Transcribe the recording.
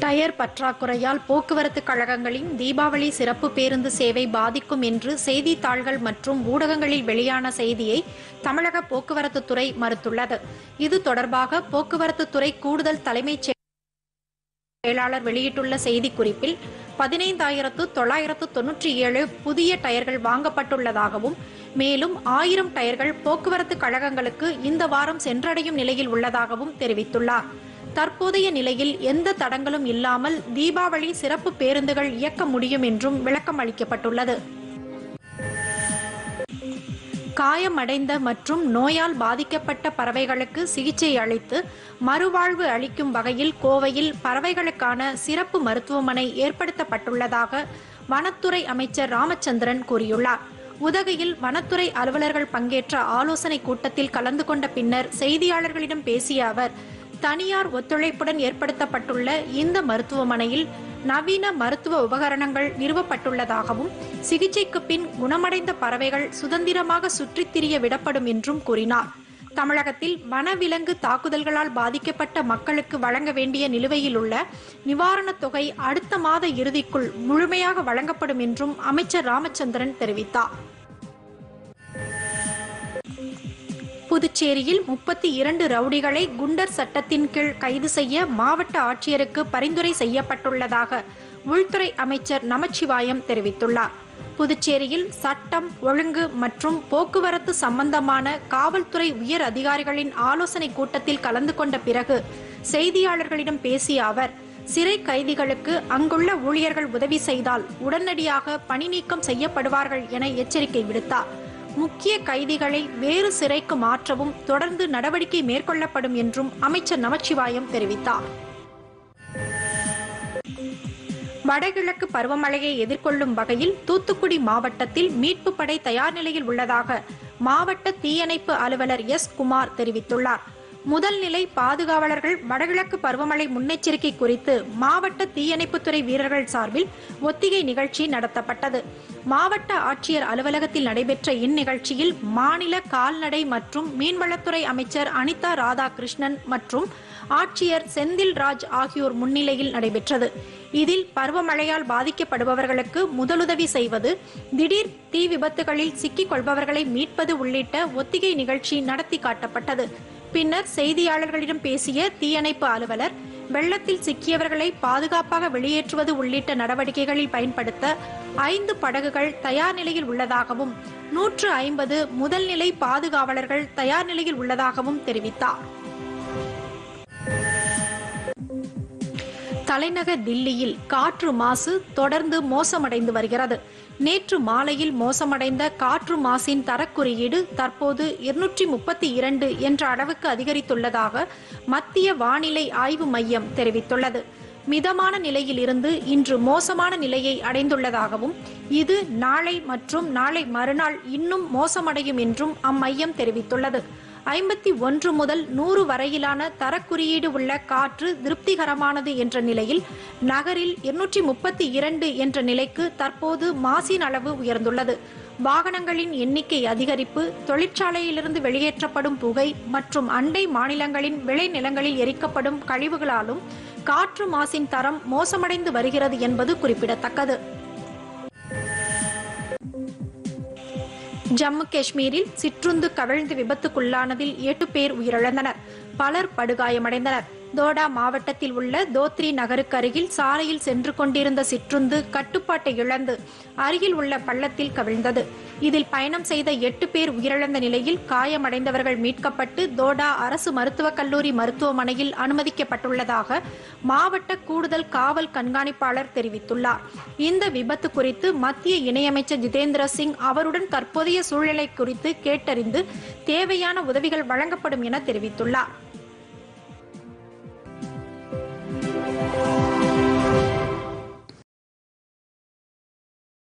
tyre பற்றாக்குறையால் போக்குவரத்து கழகங்களின் தீபாவளி சிறப்பு பேருந்து சேவை பாதிக்கும் என்று செய்தித்தாள்கள் மற்றும் ஊடகங்களில் வெளியான செய்தியை தமிழக போக்குவரத்து துறை மறுத்துள்ளது இது தொடர்பாக போக்குவரத்து துறை கூடுதல் தலைமைச் செயலாளர் வெளியிட்டுள்ள செய்திக்குறிப்பில் பதினைந்தாயிரத்து தொள்ளாயிரத்து தொன்னூற்றி ஏழு புதிய டயர்கள் வாங்கப்பட்டுள்ளதாகவும் மேலும் ஆயிரம் டயர்கள் போக்குவரத்து கழகங்களுக்கு இந்த வாரம் சென்றடையும் நிலையில் உள்ளதாகவும் தெரிவித்துள்ளார் தற்போதைய நிலையில் எந்த தடங்களும் இல்லாமல் தீபாவளி சிறப்பு பேருந்துகள் இயக்க முடியும் என்றும் விளக்கம் அளிக்கப்பட்டுள்ளது காயமடைந்த மற்றும் நோயால் பாதிக்கப்பட்ட பறவைகளுக்கு சிகிச்சை அளித்து மறுவாழ்வு அளிக்கும் வகையில் கோவையில் பறவைகளுக்கான சிறப்பு மருத்துவமனை ஏற்படுத்தப்பட்டுள்ளதாக வனத்துறை அமைச்சர் ராமச்சந்திரன் கூறியுள்ளார் உதகையில் வனத்துறை அலுவலர்கள் பங்கேற்ற ஆலோசனைக் கூட்டத்தில் கலந்து கொண்ட பின்னர் செய்தியாளர்களிடம் பேசிய அவர் தனியார் ஒத்துழைப்புடன் ஏற்படுத்தப்பட்டுள்ள இந்த மருத்துவமனையில் நவீன மருத்துவ உபகரணங்கள் நிறுவப்பட்டுள்ளதாகவும் சிகிச்சைக்கு பின் குணமடைந்த பறவைகள் சுதந்திரமாக சுற்றித் திரிய விடப்படும் என்றும் கூறினார் தமிழகத்தில் வனவிலங்கு தாக்குதல்களால் பாதிக்கப்பட்ட மக்களுக்கு வழங்க வேண்டிய நிலுவையில் உள்ள நிவாரணத் தொகை அடுத்த மாத இறுதிக்குள் முழுமையாக வழங்கப்படும் என்றும் அமைச்சர் ராமச்சந்திரன் தெரிவித்தார் புதுச்சேரியில் முப்பத்தி இரண்டு ரவுடிகளை குண்டர் சட்டத்தின் கீழ் கைது செய்ய மாவட்ட ஆட்சியருக்கு பரிந்துரை செய்யப்பட்டுள்ளதாக உள்துறை அமைச்சர் நமச்சிவாயம் தெரிவித்துள்ளார் புதுச்சேரியில் சட்டம் ஒழுங்கு மற்றும் போக்குவரத்து சம்பந்தமான காவல்துறை உயர் அதிகாரிகளின் ஆலோசனைக் கூட்டத்தில் கலந்து கொண்ட பிறகு செய்தியாளர்களிடம் பேசிய அவர் சிறை கைதிகளுக்கு அங்குள்ள ஊழியர்கள் உதவி செய்தால் உடனடியாக பணி நீக்கம் செய்யப்படுவார்கள் என எச்சரிக்கை விடுத்தார் முக்கிய கைதிகளை வேறு சிறைக்கு மாற்றவும் தொடர்ந்து நடவடிக்கை மேற்கொள்ளப்படும் என்றும் அமைச்சர் நமச்சிவாயம் தெரிவித்தார் வடகிழக்கு பருவமழையை எதிர்கொள்ளும் வகையில் தூத்துக்குடி மாவட்டத்தில் மீட்பு படை தயார் நிலையில் உள்ளதாக மாவட்ட தீயணைப்பு அலுவலர் எஸ் குமார் தெரிவித்துள்ளார் முதல் நிலை பாதுகாவலர்கள் வடகிழக்கு பருவமழை முன்னெச்சரிக்கை குறித்து மாவட்ட தீயணைப்புத்துறை வீரர்கள் சார்பில் ஒத்திகை நிகழ்ச்சி நடத்தப்பட்டது மாவட்ட ஆட்சியர் அலுவலகத்தில் நடைபெற்ற இந்நிகழ்ச்சியில் மாநில கால்நடை மற்றும் மீன்வளத்துறை அமைச்சர் அனிதா ராதாகிருஷ்ணன் மற்றும் ஆட்சியர் செந்தில் ராஜ் ஆகியோர் முன்னிலையில் நடைபெற்றது இதில் பருவமழையால் பாதிக்கப்படுபவர்களுக்கு முதலுதவி செய்வது திடீர் தீ விபத்துகளில் சிக்கிக் கொள்பவர்களை மீட்பது உள்ளிட்ட ஒத்திகை நிகழ்ச்சி நடத்தி காட்டப்பட்டது பின்னர் செய்தியாளர்களிடம் பேசிய தீயணைப்பு அலுவலர் வெள்ளத்தில் சிக்கியவர்களை பாதுகாப்பாக வெளியேற்றுவது உள்ளிட்ட நடவடிக்கைகளில் பயன்படுத்த ஐந்து படகுகள் தயார் நிலையில் உள்ளதாகவும் நூற்று ஐம்பது முதல்நிலை பாதுகாவலர்கள் தயார் நிலையில் உள்ளதாகவும் தெரிவித்தார் தலைநகர் தில்லியில் காற்று மாசு தொடர்ந்து மோசமடைந்து வருகிறது நேற்று மாலையில் மோசமடைந்த காற்று மாசின் தரக்குறியீடு தற்போது இருநூற்றி முப்பத்தி இரண்டு என்ற அளவுக்கு அதிகரித்துள்ளதாக மத்திய வானிலை ஆய்வு மையம் தெரிவித்துள்ளது மிதமான நிலையில் இருந்து இன்று மோசமான நிலையை அடைந்துள்ளதாகவும் இது நாளை மற்றும் நாளை மறுநாள் இன்னும் மோசமடையும் என்றும் அம்மையம் தெரிவித்துள்ளது ஐம்பத்தி ஒன்று முதல் நூறு வரையிலான தரக்குறியீடு உள்ள காற்று திருப்திகரமானது என்ற நிலையில் நகரில் இருநூற்றி முப்பத்தி இரண்டு என்ற நிலைக்கு தற்போது மாசின் அளவு உயர்ந்துள்ளது வாகனங்களின் எண்ணிக்கை அதிகரிப்பு தொழிற்சாலையிலிருந்து வெளியேற்றப்படும் புகை மற்றும் அண்டை மாநிலங்களின் விளைநிலங்களில் எரிக்கப்படும் கழிவுகளாலும் காற்று மாசின் தரம் மோசமடைந்து வருகிறது என்பது குறிப்பிடத்தக்கது ஜம்மு காஷ்மீரில் சிற்றுந்து கவிழ்ந்து விபத்துக்குள்ளானதில் எட்டு பேர் உயிரிழந்தனர் பலர் படுகாயமடைந்தனர் தோடா மாவட்டத்தில் உள்ள தோத்ரி நகருக்கு அருகில் சாலையில் சென்று கொண்டிருந்த சிற்றுந்து கட்டுப்பாட்டை இழந்து அருகில் உள்ள பள்ளத்தில் கவிழ்ந்தது இதில் பயணம் செய்த எட்டு பேர் உயிரிழந்த நிலையில் காயமடைந்தவர்கள் மீட்கப்பட்டு தோடா அரசு மருத்துவக் கல்லூரி மருத்துவமனையில் அனுமதிக்கப்பட்டுள்ளதாக மாவட்ட கூடுதல் காவல் கண்காணிப்பாளர் தெரிவித்துள்ளார் இந்த விபத்து குறித்து மத்திய இணையமைச்சர் ஜிதேந்திர சிங் அவருடன் தற்போதைய சூழ்நிலை குறித்து கேட்டறிந்து தேவையான உதவிகள் வழங்கப்படும் என தெரிவித்துள்ளார்